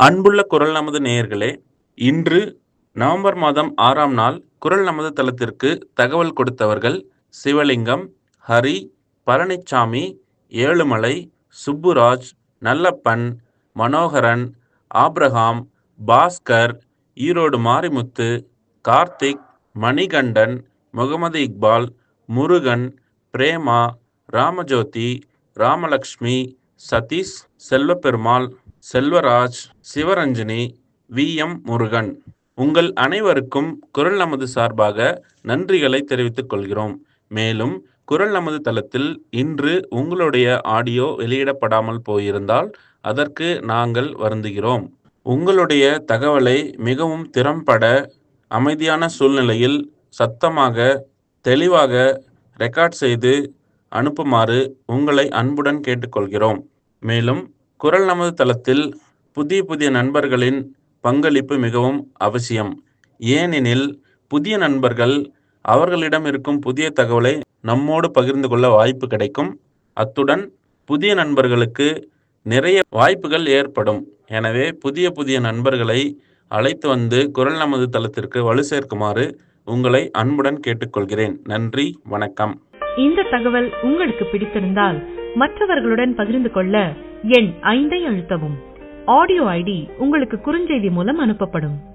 அன்புள்ள குரல் நமது நேயர்களே இன்று நவம்பர் மாதம் ஆறாம் நாள் குரல் நமது தளத்திற்கு தகவல் கொடுத்தவர்கள் Sivalingam Hari Palanisamy Ezhumalai Subburaj Nallappan Manoharan Abraham Bhaskar Erode Marimuthu Karthik Manikandan Mohammed Iqbal Murugan Prema Ramajothi Ramalakshmi Satheesh Selvaperumal Selvaraj Sivaranjani V M Murugan உங்கள் அனைவருக்கும் குரல் நமது சார்பாக நன்றிகளை தெரிவித்துக் கொள்கிறோம் மேலும் குரல் நமது தளத்தில் இன்று உங்களுடைய ஆடியோ வெளியிடப்படாமல் போயிருந்தால் அதற்கு நாங்கள் வருந்துகிறோம் உங்களுடைய தகவலை மிகவும் திறம்பட அமைதியான சூழ்நிலையில் சத்தமாக தெளிவாக ரெக்கார்ட் செய்து அனுப்புமாறு உங்களை அன்புடன் கேட்டுக்கொள்கிறோம் மேலும் குரல் நமது தளத்தில் புதிய புதிய நண்பர்களின் பங்களிப்பு மிகவும் அவசியம் ஏனெனில் புதிய நண்பர்கள் அவர்களிடம் இருக்கும் புதிய தகவலை நம்மோடு பகிர்ந்து கொள்ள வாய்ப்பு கிடைக்கும் அத்துடன் புதிய நண்பர்களுக்கு நிறைய வாய்ப்புகள் ஏற்படும் எனவே புதிய புதிய நண்பர்களை அழைத்து வந்து குரல் நமது தளத்திற்கு வலு சேர்க்குமாறு உங்களை அன்புடன் கேட்டுக்கொள்கிறேன் நன்றி வணக்கம் இந்த தகவல் உங்களுக்கு பிடித்திருந்தால் மற்றவர்களுடன் பகிர்ந்து கொள்ள எண் ஐந்தை அழுத்தவும் ஆடியோ ஐடி உங்களுக்கு குறுஞ்செய்தி மூலம் அனுப்பப்படும்